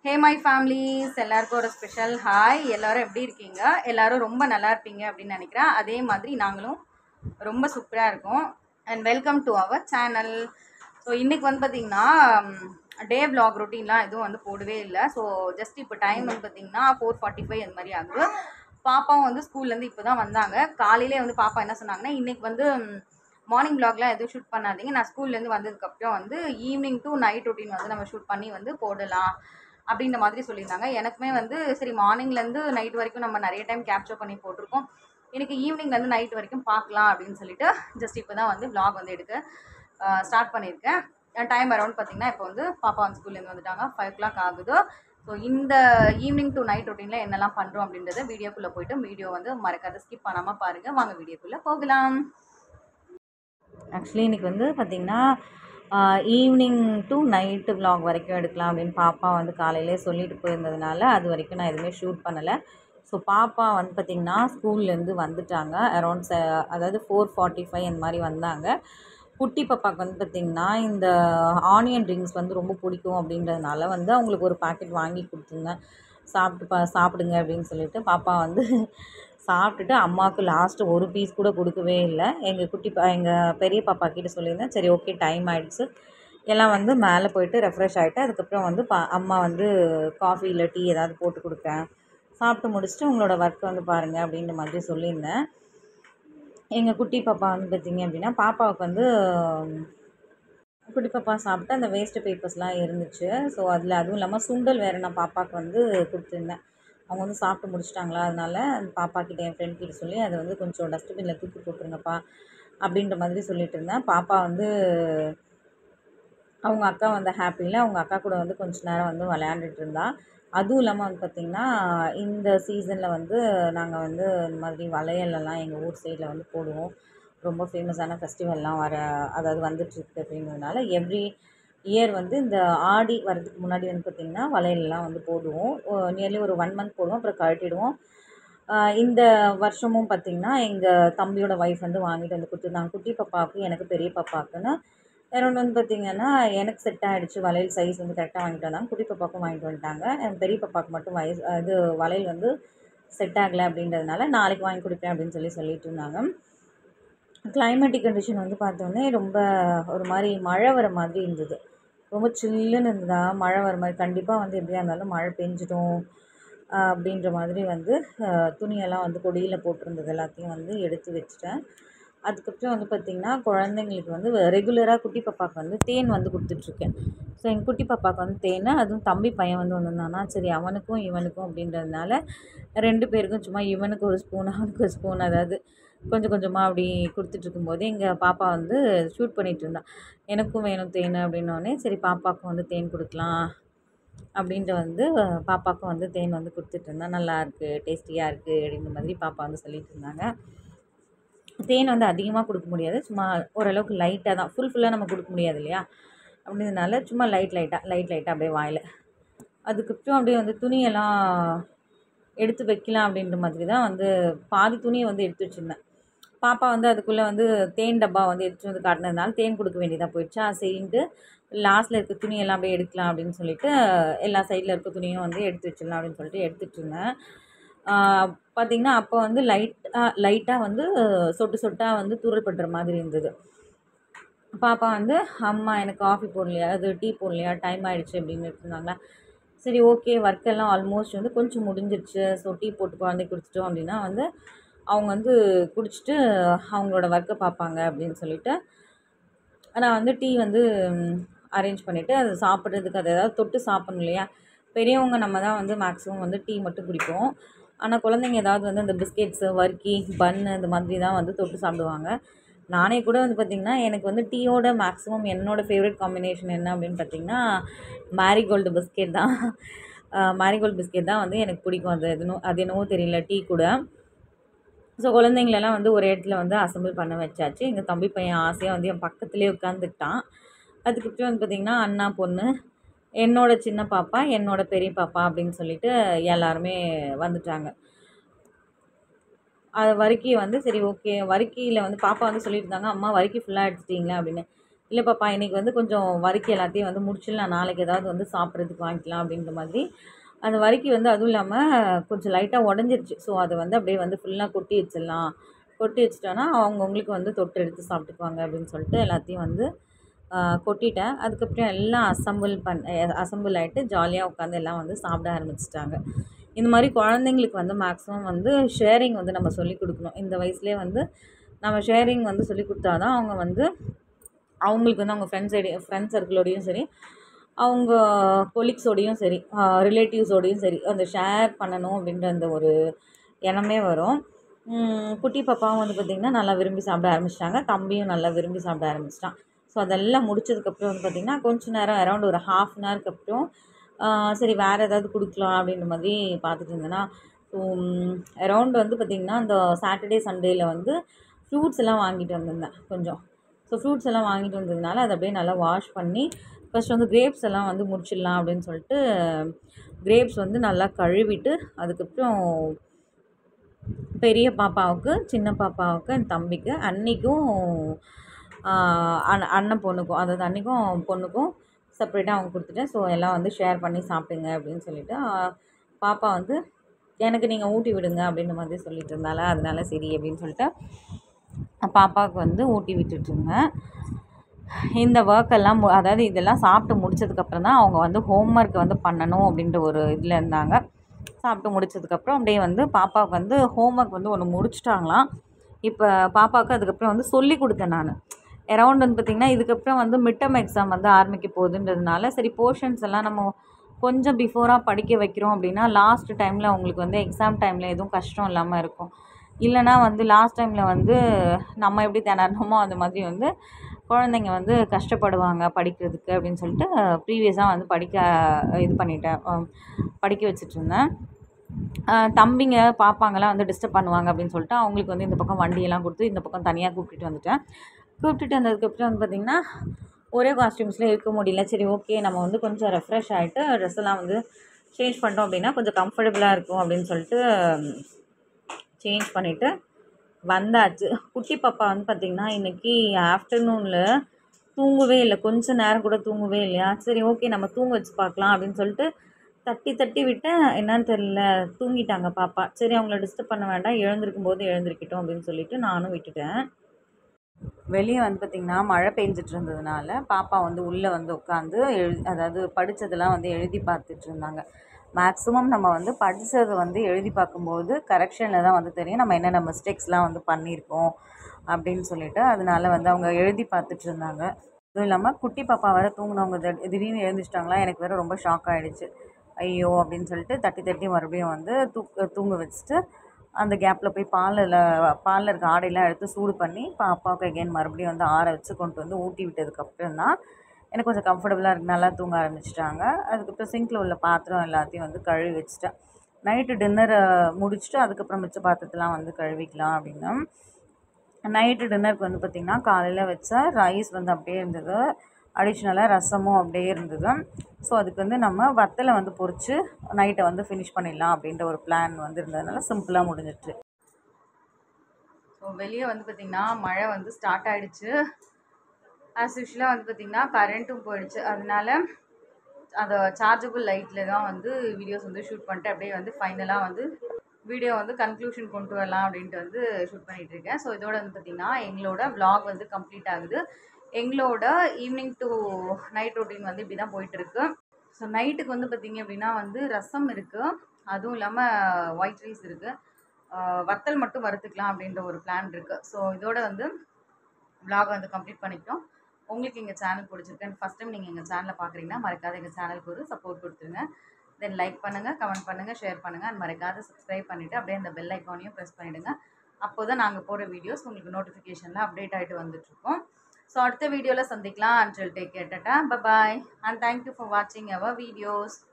hey my families எல்லாருக்கும் ஒரு special hi எல்லாரும் எப்படி இருக்கீங்க எல்லாரும் ரொம்ப நல்லா இருப்பீங்க அப்படின்னு நினைக்கிறேன் அதே மாதிரி நாங்களும் ரொம்ப சூப்பராக இருக்கோம் and welcome to our channel so இன்றைக்கி வந்து பார்த்திங்கன்னா டே vlog ரொட்டீன்லாம் எதுவும் வந்து போடவே இல்லை ஸோ ஜஸ்ட் இப்போ டைம் வந்து பார்த்திங்கன்னா ஃபோர் ஃபார்ட்டி ஃபைவ் அந்த மாதிரி ஆகுது பாப்பாவும் வந்து ஸ்கூல்லேருந்து இப்போ தான் வந்தாங்க காலையிலே வந்து பாப்பா என்ன சொன்னாங்கன்னா இன்றைக்கி வந்து மார்னிங் vlogலாம் எதுவும் ஷூட் பண்ணாதீங்க நான் ஸ்கூல்லேருந்து வந்ததுக்கப்புறம் வந்து ஈவினிங் டு நைட் ரொட்டீன் வந்து நம்ம ஷூட் பண்ணி வந்து போடலாம் அப்படின்ற மாதிரி சொல்லியிருந்தாங்க எனக்குமே வந்து சரி மார்னிங்லேருந்து நைட் வரைக்கும் நம்ம நிறைய டைம் கேப்சர் பண்ணி போட்டிருக்கோம் எனக்கு ஈவினிங்லேருந்து நைட் வரைக்கும் பார்க்கலாம் அப்படின்னு சொல்லிட்டு ஜஸ்ட் இப்போ தான் வந்து vlog வந்து எடுக்க ஸ்டார்ட் பண்ணியிருக்கேன் டைம் அரௌண்ட் பார்த்தீங்கன்னா இப்போ வந்து பாப்பா வந்து ஸ்கூல்லேருந்து வந்துட்டாங்க ஃபைவ் ஓ கிளாக் ஆகுது ஸோ இந்த ஈவினிங் டு நைட் ரொட்டீனில் என்னெல்லாம் பண்ணுறோம் அப்படின்றத வீடியோக்குள்ளே போயிட்டு வீடியோ வந்து மறக்காத ஸ்கிப் பண்ணாமல் பாருங்கள் வாங்க வீடியோக்குள்ளே போகலாம் ஆக்சுவலி இன்றைக்கி வந்து பார்த்திங்கன்னா ஈவினிங் டு நைட்டு vlog வரைக்கும் எடுக்கலாம் அப்படின்னு பாப்பா வந்து காலையிலே சொல்லிட்டு போயிருந்ததுனால அது வரைக்கும் நான் எதுவுமே ஷூட் பண்ணலை ஸோ பாப்பா வந்து பார்த்திங்கன்னா ஸ்கூல்லேருந்து வந்துட்டாங்க அரௌண்ட் ச அதாவது ஃபோர் ஃபார்ட்டி ஃபைவ் அந்த மாதிரி வந்தாங்க குட்டி பாப்பாவுக்கு வந்து பார்த்திங்கன்னா இந்த ஆனியன் ட்ரிங்க்ஸ் வந்து ரொம்ப பிடிக்கும் அப்படின்றதுனால வந்து அவங்களுக்கு ஒரு பாக்கெட் வாங்கி கொடுத்துருந்தேன் சாப்பிட்டு பா சாப்பிடுங்க அப்படின்னு சொல்லிட்டு பாப்பா வந்து சாப்பிட்டுட்டு அம்மாவுக்கு லாஸ்ட்டு ஒரு பீஸ் கூட கொடுக்கவே இல்லை எங்கள் குட்டி பா எங்கள் பெரிய பாப்பா கிட்ட சொல்லியிருந்தேன் சரி ஓகே டைம் ஆகிடுச்சு எல்லாம் வந்து மேலே போயிட்டு ரெஃப்ரெஷ் ஆகிட்டு அதுக்கப்புறம் வந்து பா அம்மா வந்து காஃபி இல்லை டீ ஏதாவது போட்டு கொடுப்பேன் சாப்பிட்டு முடிச்சுட்டு உங்களோட ஒர்க் வந்து பாருங்கள் அப்படின்ற மாதிரி சொல்லியிருந்தேன் எங்கள் குட்டி பாப்பா வந்து பார்த்திங்க அப்படின்னா பாப்பாவுக்கு வந்து குட்டி பாப்பா சாப்பிட்டு அந்த வேஸ்ட்டு பேப்பர்ஸ்லாம் இருந்துச்சு ஸோ அதில் அதுவும் இல்லாமல் சுண்டல் வேறு நான் பாப்பாவுக்கு வந்து கொடுத்துருந்தேன் அவங்க வந்து சாப்பிட்டு முடிச்சிட்டாங்களா அதனால அந்த பாப்பா கிட்ட என் ஃப்ரெண்ட் கிட்ட சொல்லி அதை வந்து கொஞ்சம் டஸ்ட்பினில் தூக்கி போட்டுருங்கப்பா அப்படின்ற மாதிரி சொல்லிட்டு இருந்தேன் பாப்பா வந்து அவங்க அக்கா வந்த ஹாப்பியில் அவங்க அக்கா கூட வந்து கொஞ்ச நேரம் வந்து விளையாண்டுட்டு இருந்தா அதுவும் இல்லாமல் வந்து பார்த்திங்கன்னா இந்த சீசனில் வந்து நாங்கள் வந்து இந்த மாதிரி வளையலெல்லாம் எங்கள் ஊர் சைடில் வந்து போடுவோம் ரொம்ப ஃபேமஸான ஃபெஸ்டிவல்லாம் வர அதாவது வந்துட்டுருக்கு அப்படின்றதுனால எவ்ரி இயர் வந்து இந்த ஆடி வரதுக்கு முன்னாடி வந்து பார்த்திங்கன்னா வளையலெல்லாம் வந்து போடுவோம் நியர்லி ஒரு ஒன் மந்த் போடுவோம் அப்புறம் கழட்டிடுவோம் இந்த வருஷமும் பார்த்திங்கன்னா எங்கள் தம்பியோட ஒய்ஃப் வந்து வாங்கிட்டு வந்து கொடுத்துருந்தாங்க குட்டி பாப்பாவுக்கு எனக்கு பெரிய பாப்பாவுக்குன்னு அரௌண்ட் வந்து பார்த்திங்கன்னா எனக்கு செட் ஆகிடுச்சு வளையல் சைஸ் வந்து கரெக்டாக வாங்கிட்டு வந்தாங்க குட்டி பாப்பாவுக்கும் வாங்கிட்டு வந்துட்டாங்க என் பெரிய பாப்பாவுக்கு மட்டும் வயசு இது வளையல் வந்து செட் ஆகலை அப்படின்றதுனால நாளைக்கு வாங்கி கொடுப்பேன் அப்படின்னு சொல்லி சொல்லிட்டு இருந்தாங்க கிளைமேட்டிக் கண்டிஷன் வந்து பார்த்தோன்னே ரொம்ப ஒரு மாதிரி மழை வர மாதிரி இருந்தது ரொம்ப சில்லுன்னு இருந்ததா மழை வர மாதிரி கண்டிப்பாக வந்து எப்படியா இருந்தாலும் மழை பெஞ்சிடும் அப்படின்ற மாதிரி வந்து துணியெல்லாம் வந்து கொடியில் போட்டிருந்தது எல்லாத்தையும் வந்து எடுத்து வச்சுட்டேன் அதுக்கப்புறம் வந்து பார்த்திங்கன்னா குழந்தைங்களுக்கு வந்து ரெகுலராக குட்டி பாப்பாவுக்கு வந்து தேன் வந்து கொடுத்துட்ருக்கேன் ஸோ எங்கள் குட்டி பாப்பாவுக்கு வந்து தேன் அதுவும் தம்பி பையன் வந்து வந்திருந்தானா சரி அவனுக்கும் இவனுக்கும் அப்படின்றதுனால ரெண்டு பேருக்கும் சும்மா இவனுக்கு ஒரு ஸ்பூன் அவனுக்கு ஒரு ஸ்பூன் அதாவது கொஞ்சம் கொஞ்சமாக அப்படி கொடுத்துட்ருக்கும்போது எங்கள் பாப்பா வந்து ஷூட் பண்ணிகிட்டு இருந்தா எனக்கும் வேணும் தேன் அப்படின்னோடனே சரி பாப்பாவுக்கும் வந்து தேன் கொடுக்கலாம் அப்படின்ட்டு வந்து பாப்பாவுக்கும் வந்து தேன் வந்து கொடுத்துட்ருந்தா நல்லா இருக்குது டேஸ்டியாக இருக்குது அப்படின்ற மாதிரி பாப்பா வந்து சொல்லிட்டு இருந்தாங்க தேன் வந்து அதிகமாக கொடுக்க முடியாது சும்மா ஓரளவுக்கு லைட்டாக தான் ஃபுல் ஃபுல்லாக நம்ம கொடுக்க முடியாது இல்லையா அப்படின்றதுனால சும்மா லைட் லைட்டாக லைட் லைட்டாக அப்படியே வாயில் அதுக்கப்புறம் அப்படியே வந்து துணியெல்லாம் எடுத்து வைக்கலாம் அப்படின்ற மாதிரி தான் வந்து பாதி துணியை வந்து எடுத்து வச்சுருந்தேன் பாப்பா வந்து அதுக்குள்ளே வந்து தேன் டப்பா வந்து எடுத்து வந்து காட்டினதுனால தேன் கொடுக்க வேண்டியதாக போயிடுச்சா சரின்ட்டு லாஸ்ட்டில் இருக்க துணியெல்லாம் அப்படியே எடுக்கலாம் அப்படின்னு சொல்லிட்டு எல்லா சைடில் இருக்க துணியும் வந்து எடுத்து வச்சிடலாம் அப்படின்னு சொல்லிட்டு எடுத்துகிட்டு இருந்தேன் பார்த்திங்கன்னா அப்போ வந்து லைட்டாக லைட்டாக வந்து சொட்டு சொட்டாக வந்து தூரல் படுற மாதிரி இருந்தது பாப்பா வந்து அம்மா எனக்கு காஃபி போடலையா அது டீ போடலையா டைம் ஆகிடுச்சு அப்படின்னு இருந்தாங்களா சரி ஓகே ஒர்க் எல்லாம் ஆல்மோஸ்ட் வந்து கொஞ்சம் முடிஞ்சிருச்சு ஸோ டீ போட்டு குழந்தை குடிச்சிட்டோம் அப்படின்னா வந்து அவங்க வந்து குடிச்சிட்டு அவங்களோட ஒர்க்கை பார்ப்பாங்க அப்படின்னு சொல்லிட்டு நான் வந்து டீ வந்து அரேஞ்ச் பண்ணிவிட்டு அது சாப்பிட்றதுக்கு அது ஏதாவது தொட்டு சாப்பிட்ணும் இல்லையா பெரியவங்க நம்ம தான் வந்து மேக்ஸிமம் வந்து டீ மட்டும் குடிப்போம் ஆனால் குழந்தைங்க ஏதாவது வந்து இந்த பிஸ்கெட்ஸு வர்க்கி பன்னு இந்த மாதிரி தான் வந்து தொட்டு சாப்பிடுவாங்க நானே கூட வந்து பார்த்திங்கன்னா எனக்கு வந்து டீயோட மேக்ஸிமம் என்னோடய ஃபேவரட் காம்பினேஷன் என்ன அப்படின்னு பார்த்திங்கன்னா மேரிகோல்டு பிஸ்கெட் தான் மேரிகோல்டு பிஸ்கெட் தான் வந்து எனக்கு பிடிக்கும் அது எதுனோ அது என்னவோ தெரியல டீ கூட ஸோ குழந்தைங்களெல்லாம் வந்து ஒரு இடத்துல வந்து அசம்பிள் பண்ண வச்சாச்சு எங்கள் தம்பி பையன் ஆசையாக வந்து என் பக்கத்துலேயே உட்காந்துக்கிட்டான் அதுக்கப்புறம் வந்து பார்த்திங்கன்னா அண்ணா பொண்ணு என்னோட சின்ன பாப்பா என்னோட பெரிய பாப்பா அப்படின்னு சொல்லிட்டு எல்லாருமே வந்துட்டாங்க அது வரிக்கி வந்து சரி ஓகே வரிக்கியில் வந்து பாப்பா வந்து சொல்லிட்டு இருந்தாங்க அம்மா வரிக்கி ஃபுல்லாக எடுத்துட்டீங்களா அப்படின்னு இல்லை பாப்பா இன்றைக்கி வந்து கொஞ்சம் வறுக்கி எல்லாத்தையும் வந்து முடிச்சிடலாம் நாளைக்கு ஏதாவது வந்து சாப்பிட்றதுக்கு வாங்கிக்கலாம் அப்படின்ற மாதிரி அந்த வறுக்கி வந்து அதுவும் இல்லாமல் கொஞ்சம் லைட்டாக உடஞ்சிருச்சு ஸோ அதை வந்து அப்படியே வந்து ஃபுல்லாக கொட்டி வச்சிடலாம் கொட்டி வச்சிட்டோன்னா அவங்கவுங்களுக்கு வந்து தொட்டு எடுத்து சாப்பிட்டுக்குவாங்க அப்படின்னு சொல்லிட்டு எல்லாத்தையும் வந்து ஆஹ், கொட்டிட்டேன் அதுக்கப்புறம் எல்லாம் அசம்பிள் பண் அசம்பிள் ஆகிட்டு ஜாலியாக உட்காந்து எல்லாம் வந்து சாப்பிட ஆரம்பிச்சிட்டாங்க இந்த மாதிரி குழந்தைங்களுக்கு வந்து மேக்ஸிமம் வந்து ஷேரிங் வந்து நம்ம சொல்லிக் கொடுக்கணும் இந்த வயசுலேயே வந்து நம்ம ஷேரிங் வந்து சொல்லி கொடுத்தா தான் அவங்க வந்து அவங்களுக்கு வந்து அவங்க ஃப்ரெண்ட்ஸ் ஃப்ரெண்ட்ஸ் சர்க்கிளோடையும் சரி அவங்க கொலீக்ஸோடையும் சரி ரிலேட்டிவ்ஸோடையும் சரி அந்த ஷேர் பண்ணணும் அப்படின்ற அந்த ஒரு எண்ணமே வரும் உம், குட்டி பாப்பாவும் வந்து பார்த்திங்கன்னா நல்லா விரும்பி சாப்பிட ஆரம்பிச்சிட்டாங்க தம்பியும் நல்லா விரும்பி சாப்பிட ஆரம்பிச்சிட்டான் ஸோ அதெல்லாம் முடிச்சதுக்கப்புறம் வந்து பார்த்திங்கன்னா கொஞ்ச நேரம் அரௌண்ட் ஒரு ஹாஃப் அன் ஹவருக்கு அப்புறம் ஆஹ், சரி வேறு ஏதாவது கொடுக்கலாம் அப்படின்ற மாதிரி பார்த்துட்டு இருந்தேன்னா ஸோ அரௌண்ட் வந்து பார்த்திங்கன்னா அந்த சாட்டர்டே சண்டேயில் வந்து ஃப்ரூட்ஸ் எல்லாம் வாங்கிட்டு வந்திருந்தேன் கொஞ்சம் ஸோ ஃப்ரூட்ஸ் எல்லாம் வாங்கிட்டு வந்ததுனால அதை அப்படியே நல்லா வாஷ் பண்ணி ஃபர்ஸ்ட் வந்து கிரேப்ஸ் எல்லாம் வந்து முடிச்சிடலாம் அப்படின்னு சொல்லிட்டு கிரேப்ஸ் வந்து நல்லா கழுவிட்டு அதுக்கப்புறம் பெரிய பாப்பாவுக்கு சின்ன பாப்பாவுக்கு என் தம்பிக்கு அன்னைக்கும் ஆஹ், அண்ண அண்ணன் பொண்ணுக்கும் அதாவது அன்னைக்கும் பொண்ணுக்கும் செப்பரேட்டாக அவங்க கொடுத்துட்டேன் ஸோ எல்லாம் வந்து ஷேர் பண்ணி சாப்பிடுங்க அப்படின்னு சொல்லிட்டு ஆஹ், பாப்பா வந்து எனக்கு நீங்கள் ஊட்டி விடுங்க அப்படின்ற மாதிரி சொல்லிட்டு இருந்தால அதனால சரி அப்படின்னு சொல்லிட்டு பாப்பாவுக்கு வந்து ஊட்டி விட்டுட்டு இருந்தேன் இந்த ஒர்க் எல்லாம் மு- அதாவது இதெல்லாம் சாப்பிட்டு முடிச்சதுக்கப்புறம் தான் அவங்க வந்து ஹோம்ஒர்க் வந்து பண்ணணும் அப்படின்ற ஒரு இதில் இருந்தாங்க சாப்பிட்டு முடிச்சதுக்கப்புறம் அப்படியே வந்து பாப்பாவுக்கு வந்து ஹோம்ஒர்க் வந்து ஒன்று முடிச்சிட்டாங்களாம் இப்போ பாப்பாவுக்கு அதுக்கப்புறம் வந்து சொல்லி கொடுத்தேன் நான் அரௌண்ட் வந்து பார்த்திங்கன்னா இதுக்கப்புறம் வந்து மிட்டம் எக்ஸாம் வந்து ஆரம்பிக்க போகுதுன்றதுனால சரி போர்ஷன்ஸ் எல்லாம் நம்ம கொஞ்சம் பிஃபோராக படிக்க வைக்கிறோம் அப்படின்னா லாஸ்ட் டைமில் அவங்களுக்கு வந்து எக்ஸாம் டைமில் எதுவும் கஷ்டம் இல்லாமல் இருக்கும் இல்லைனா வந்து லாஸ்ட் டைமில் வந்து நம்ம எப்படி திணறணுமோ அந்த மாதிரி வந்து குழந்தைங்க வந்து கஷ்டப்படுவாங்க படிக்கிறதுக்கு அப்படின்னு சொல்லிட்டு ப்ரீவியஸாக வந்து படிக்க இது பண்ணிட்டேன் அஹ் படிக்க வச்சுட்டு இருந்தேன் அஹ் தம்பிங்க பாப்பாங்கலாம் வந்து டிஸ்டர்ப் பண்ணுவாங்க அப்படின்னு சொல்லிட்டு அவங்களுக்கு வந்து இந்த பக்கம் வண்டியெல்லாம் கொடுத்து இந்த பக்கம் தனியாக கூப்பிட்டுட்டு வந்துட்டேன் கூப்பிட்டுட்டு வந்ததுக்கப்புறம் வந்து பார்த்திங்கன்னா ஒரே காஸ்டியூம்ஸ்லேயே இருக்க முடியல சரி ஓகே நம்ம வந்து கொஞ்சம் ரெஃப்ரெஷ் ஆகிட்டு ட்ரெஸ் எல்லாம் வந்து சேஞ்ச் பண்ணிட்டோம் அப்படின்னா கொஞ்சம் கம்ஃபர்டபுளாக இருக்கும் அப்படின்னு சொல்லிட்டு சேஞ்ச் பண்ணிவிட்டு வந்தாச்சு குட்டி பாப்பா வந்து பார்த்திங்கன்னா இன்றைக்கி ஆஃப்டர்நூனில் தூங்கவே இல்லை கொஞ்ச நேரம் கூட தூங்கவே இல்லையா சரி ஓகே நம்ம தூங்க வச்சு பார்க்கலாம் அப்படின்னு சொல்லிட்டு தட்டி தட்டி விட்டேன் என்னன்னு தெரியல தூங்கிட்டாங்க பாப்பா சரி அவங்கள டிஸ்டர்ப் பண்ண வேண்டாம் எழுந்திருக்கும் போது எழுந்திருக்கட்டும் அப்படின்னு சொல்லிட்டு நானும் விட்டுட்டேன் வெளியே வந்து பார்த்திங்கன்னா மழை பெஞ்சிட்டு இருந்ததுனால பாப்பா வந்து உள்ளே வந்து உட்காந்து எழு அதாவது படித்ததெல்லாம் வந்து எழுதி பார்த்துட்டு இருந்தாங்க மேக்ஸிமம் நம்ம வந்து படித்ததை வந்து எழுதி பார்க்கும்போது கரெக்ஷனில் தான் வந்து தெரியும் நம்ம என்னென்ன மிஸ்டேக்ஸ்லாம் வந்து பண்ணியிருக்கோம் அப்படின்னு சொல்லிட்டு அதனால வந்து அவங்க எழுதி பார்த்துட்டு இருந்தாங்க அதுவும் இல்லாமல் குட்டி பாப்பா வேறு தூங்கினவங்க திடீ- திடீர்னு எழுந்திரிச்சிட்டாங்களா எனக்கு வேறு ரொம்ப ஷாக் ஆகிடுச்சு ஐயோ அப்படின்னு சொல்லிட்டு தட்டி தட்டி மறுபடியும் வந்து தூக்க தூங்க வச்சுட்டு அந்த கேப்பில் போய் பாலில் பாலில் இருக்க ஆடையெல்லாம் எடுத்து சூடு பண்ணி பாப்பாவுக்கு அகைன் மறுபடியும் வந்து ஆற வச்சு கொண்டு வந்து ஊட்டி விட்டதுக்கப்புறம் தான் எனக்கு கொஞ்சம் கம்ஃபர்டபுளாக இருக்கு நல்லா தூங்க ஆரம்பிச்சிட்டாங்க அதுக்கப்புறம் சிங்கில் உள்ள பாத்திரம் எல்லாத்தையும் வந்து கழுவி வச்சுட்டேன் நைட்டு டின்னரை முடிச்சுட்டு அதுக்கப்புறம் மிச்ச பாத்திரத்தெல்லாம் வந்து கழுவிக்கலாம் அப்படின்னா நைட்டு டின்னருக்கு வந்து பார்த்திங்கன்னா காலையில் வச்ச ரைஸ் வந்து அப்படியே இருந்தது அடிஷ்னலாக ரசமும் அப்படியே இருந்தது ஸோ அதுக்கு வந்து நம்ம வத்தலை வந்து பொரித்து நைட்டை வந்து ஃபினிஷ் பண்ணிடலாம் அப்படின்ற ஒரு பிளான் வந்து இருந்ததுனால சிம்பிளாக முடிஞ்சிட்டு ஸோ வெளியே வந்து பார்த்திங்கன்னா மழை வந்து ஸ்டார்ட் ஆகிடுச்சு ஆஸ் யூஷுவலாக வந்து பார்த்திங்கன்னா கரண்ட்டும் போயிடுச்சு அதனால அந்த சார்ஜபிள் லைட்டில் தான் வந்து வீடியோஸ் வந்து ஷூட் பண்ணிட்டு அப்படியே வந்து ஃபைனலாக வந்து வீடியோ வந்து கன்க்ளூஷன் கொண்டு வரலாம் அப்படின்ட்டு வந்து ஷூட் பண்ணிட்டு இருக்கேன் ஸோ இதோட வந்து பார்த்திங்கன்னா எங்களோட vlog வந்து கம்ப்ளீட் ஆகுது எங்களோட ஈவினிங் டு நைட் ரொட்டீன் வந்து இப்படி தான் போயிட்டுருக்கு ஸோ நைட்டுக்கு வந்து பார்த்திங்க அப்படின்னா வந்து ரசம் இருக்குது அதுவும் இல்லாமல் ஒயிட் ரைஸ் இருக்குது வத்தல் மட்டும் வறுத்துக்கலாம் அப்படின்ற ஒரு பிளான் இருக்குது ஸோ இதோட வந்து vlog வந்து கம்ப்ளீட் பண்ணிக்கிட்டோம் உங்களுக்கு எங்கள் சேனல் பிடிச்சிருக்கு ஃபஸ்ட் டைம் நீங்கள் எங்கள் சேனலை பார்க்குறீங்கன்னா மறக்காத எங்கள் சேனலுக்கு ஒரு சப்போர்ட் கொடுத்துருங்க தென் லைக் பண்ணுங்கள் கமெண்ட் பண்ணுங்கள் ஷேர் பண்ணுங்கள் அண்ட் மறக்காத சப்ஸ்கிரைப் பண்ணிவிட்டு அப்படியே அந்த பெல் ஐக்கானையும் ப்ரெஸ் பண்ணிவிடுங்க அப்போ தான் நாங்கள் போடுற வீடியோஸ் உங்களுக்கு நோட்டிஃபிகேஷனில் அப்டேட் ஆகிட்டு வந்துட்டுருக்கோம் ஸோ அடுத்த வீடியோவில் சந்திக்கலாம் அன்டில் டேக் கேட்டட்டா பபாய் அண்ட் தேங்க்யூ ஃபார் வாட்சிங் அவர் வீடியோஸ்